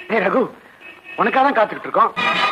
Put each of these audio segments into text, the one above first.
ஏய் ரகு உனக்காக தான் காத்துக்கிட்டு இருக்கோம்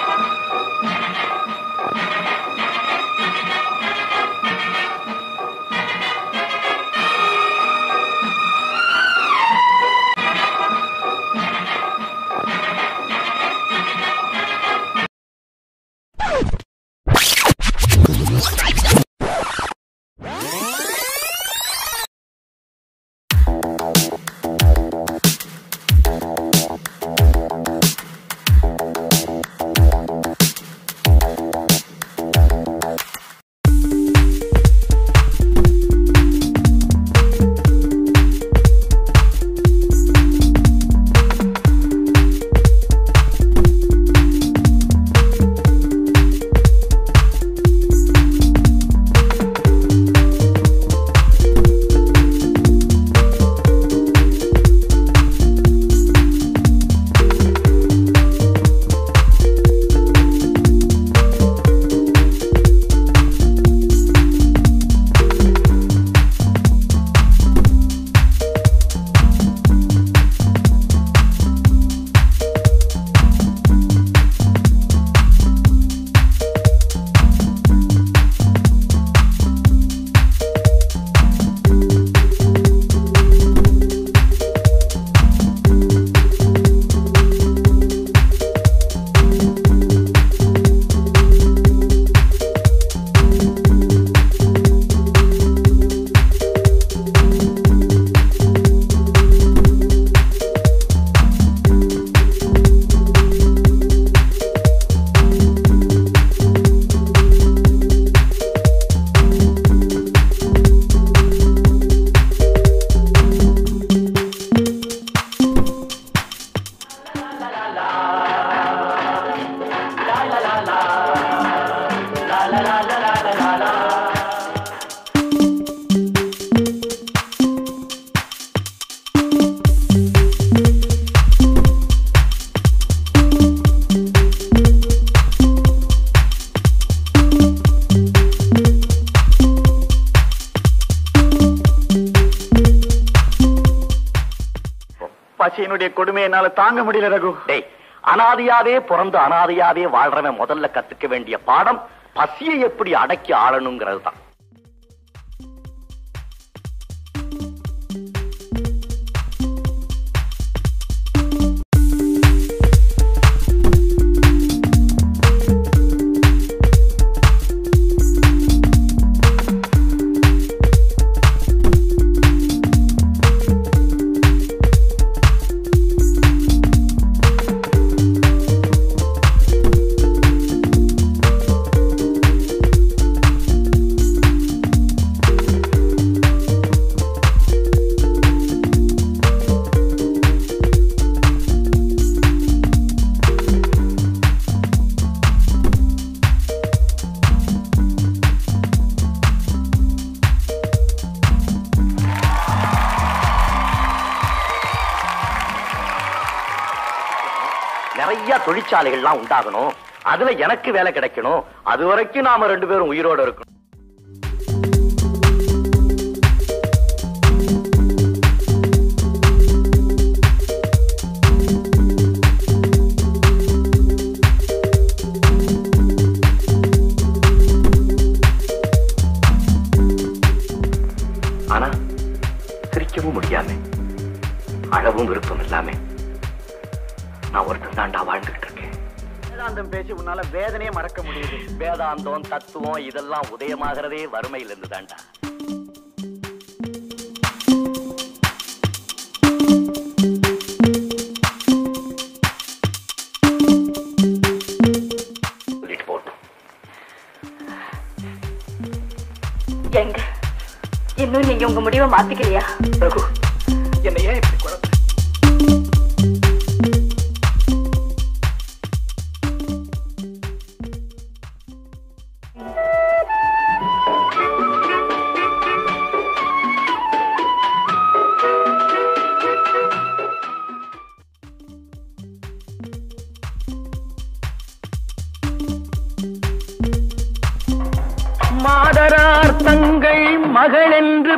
பசியினுடைய கொடுமை என்னால தாங்க முடியல ரகு டேய் அனாதையாவே பிறந்து அனாதையாவே வாழ்றவன் முதல்ல கத்துக்க வேண்டிய பாடம் பசியை எப்படி அடக்கி ஆளணுங்கிறது தான் நிறைய தொழிற்சாலைகள்லாம் உண்டாகணும் அதுல எனக்கு வேலை கிடைக்கணும் அது வரைக்கும் நாம ரெண்டு பேரும் உயிரோட இருக்கணும் ஆனா சிரிக்கவும் முடியாம அழவும் விருப்பம் இல்லாம நான் ஒருத்தன் தாண்டா வாழ்ந்துகிட்டு இருக்கேன் வேதாந்தம் பேசி உன்னால வேதனையே மறக்க முடியுது வேதாந்தம் தத்துவம் இதெல்லாம் உதயமாகிறதே வறுமையில இருந்து தாண்டா சொல்லிட்டு போட்டும் எங்க இன்னும் நீங்க உங்க முடிவை மாத்திக்கலையா ரகு என்ன ஏன் இப்படி குழப்ப மாதரார் தங்கள் மகள் என்று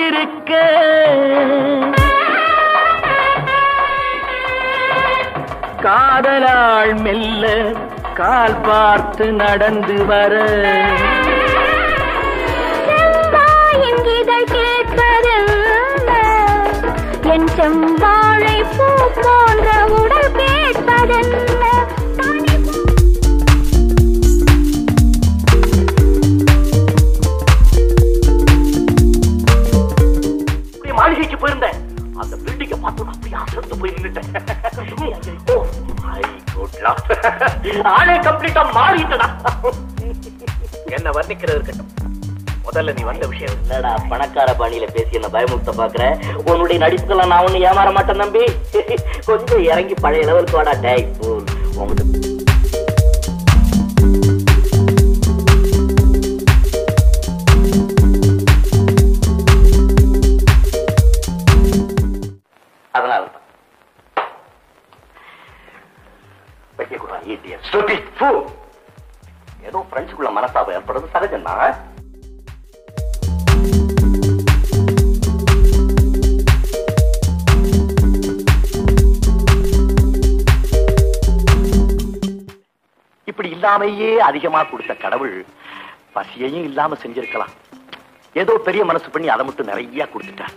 பார்த்திருக்க காதலாள் மெல்ல கால் பார்த்து நடந்து வர செம்பாயின் இதழ் கேட்பதென்ன? என் செம்பாழை பூ போன்ற உடல் கேட்பதென்ன தானே அப்படியே மாளிகைக்கு போயிருந்தேன் அந்த பில்டிங்க பார்த்து அப்படியே அசந்து போய் நின்னுட்டேன் ஓ மை குட் லாக் ஆளே கம்ப்ளீட்டா மாறிட்டடா என்ன வர்ணிக்கிறது இருக்கட்டும் முதல்ல நீ வந்த விஷயம் என்னடா பணக்கார பாணியில பேசி என்ன பயமுறுத்த பாக்குற உன்னுடைய நடிப்புகளை நான் ஒண்ணு ஏமாற மாட்டேன் நம்பி கொஞ்சம் இறங்கி பழைய லெவலுக்கு வாடா டேய் fool. உன்கிட்ட அதனால தான் வைக்கக்கூடாது idiot. Stupid fool. ஏதோ ஃப்ரெண்ட்ஸுக்குள்ள மனஸ்தாபம் ஏற்படுறது சகஜம் தான் இப்படி இல்லாமையே அதிகமா கொடுத்த கடவுள் பசியையும் இல்லாம செஞ்சிருக்கலாம் ஏதோ பெரிய மனசு பண்ணி அதை மட்டும் நிறைய கொடுத்துட்டார்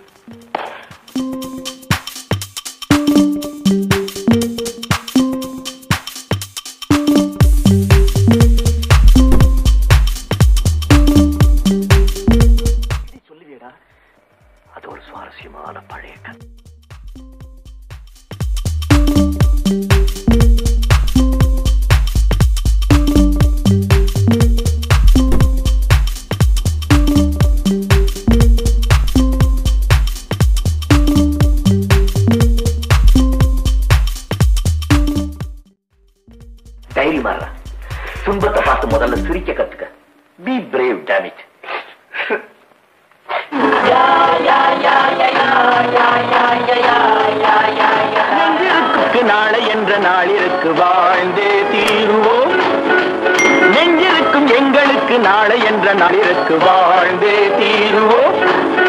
இப்படி சொல்லுவியடா அது ஒரு சுவாரஸ்யமான பழைய கதை தைரியமா இரு. துன்பத்தை பார்த்து முதல்ல சிரிக்க கத்துக்க பி பிரேவ் டேமிட் நெஞ்சிருக்கு நாளை என்ற நாளிற்கு வாழ்ந்தே தீருவோம் நெஞ்சிருக்கும் எங்களுக்கு நாளை என்ற நாளிற்கு வாழ்ந்தே தீருவோம்